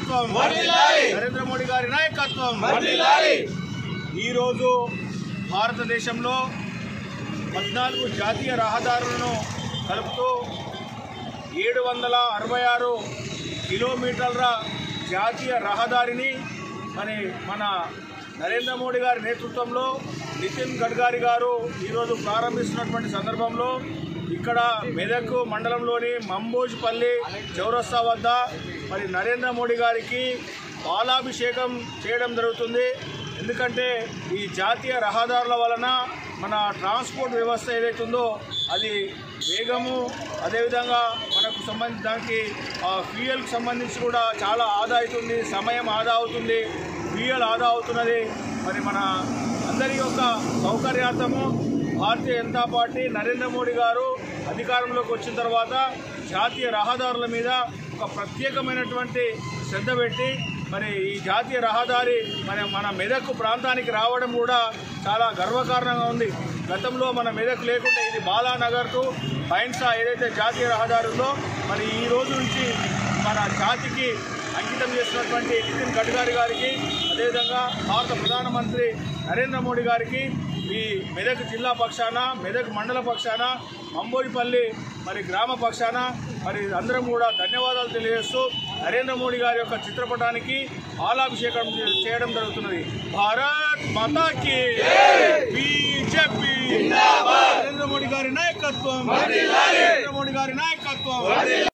నాయకత్వం నరేంద్ర మోడీ గారి నాయకత్వం ఈరోజు భారతదేశంలో పద్నాలుగు జాతీయ రహదారులను కలుపుతూ ఏడు వందల అరవై ఆరు కిలోమీటర్ల జాతీయ రహదారిని మరి మన నరేంద్ర మోడీ గారి నేతృత్వంలో నితిన్ గడ్కరీ గారు ఈరోజు ప్రారంభిస్తున్నటువంటి సందర్భంలో ఇక్కడ మెదక్ మండలంలోని మంబోజ్పల్లి చౌరస్తా వద్ద మరి నరేంద్ర మోడీ గారికి పాలాభిషేకం చేయడం జరుగుతుంది ఎందుకంటే ఈ జాతీయ రహదారుల వలన మన ట్రాన్స్పోర్ట్ వ్యవస్థ ఏదైతుందో అది వేగము అదేవిధంగా మనకు సంబంధించి దానికి ఆ ఫ్యూయల్కి సంబంధించి కూడా చాలా ఆదా అవుతుంది సమయం ఆదా అవుతుంది ఫ్యూయల్ ఆదా అవుతున్నది మరి మన అందరి యొక్క సౌకర్యార్థము భారతీయ జనతా పార్టీ నరేంద్ర మోడీ గారు అధికారంలోకి వచ్చిన తర్వాత జాతీయ రహదారుల మీద ఒక ప్రత్యేకమైనటువంటి శ్రద్ధ పెట్టి మరి ఈ జాతీయ రహదారి మన మన మెదక్ ప్రాంతానికి రావడం కూడా చాలా గర్వకారణంగా ఉంది గతంలో మన మెదక్ లేకుండా ఇది బాలానగర్ టు బైన్సా ఏదైతే జాతీయ రహదారి ఉందో మరి ఈ రోజు నుంచి మన జాతికి అంకితం చేసినటువంటి నితిన్ గడ్కరీ గారికి అదేవిధంగా భారత ప్రధానమంత్రి నరేంద్ర మోడీ గారికి ఈ మెదక్ జిల్లా పక్షాన మెదక్ మండల పక్షాన అంబోడిపల్లి మరి గ్రామ పక్షాన మరి అందరం కూడా ధన్యవాదాలు తెలియజేస్తూ నరేంద్ర మోడీ గారి యొక్క చిత్రపటానికి పాలాభిషేకం చేయడం జరుగుతున్నది భారత్ మాతాకి బీజేపీ నరేంద్ర మోడీ గారి నాయకత్వం నరేంద్ర మోడీ గారి నాయకత్వం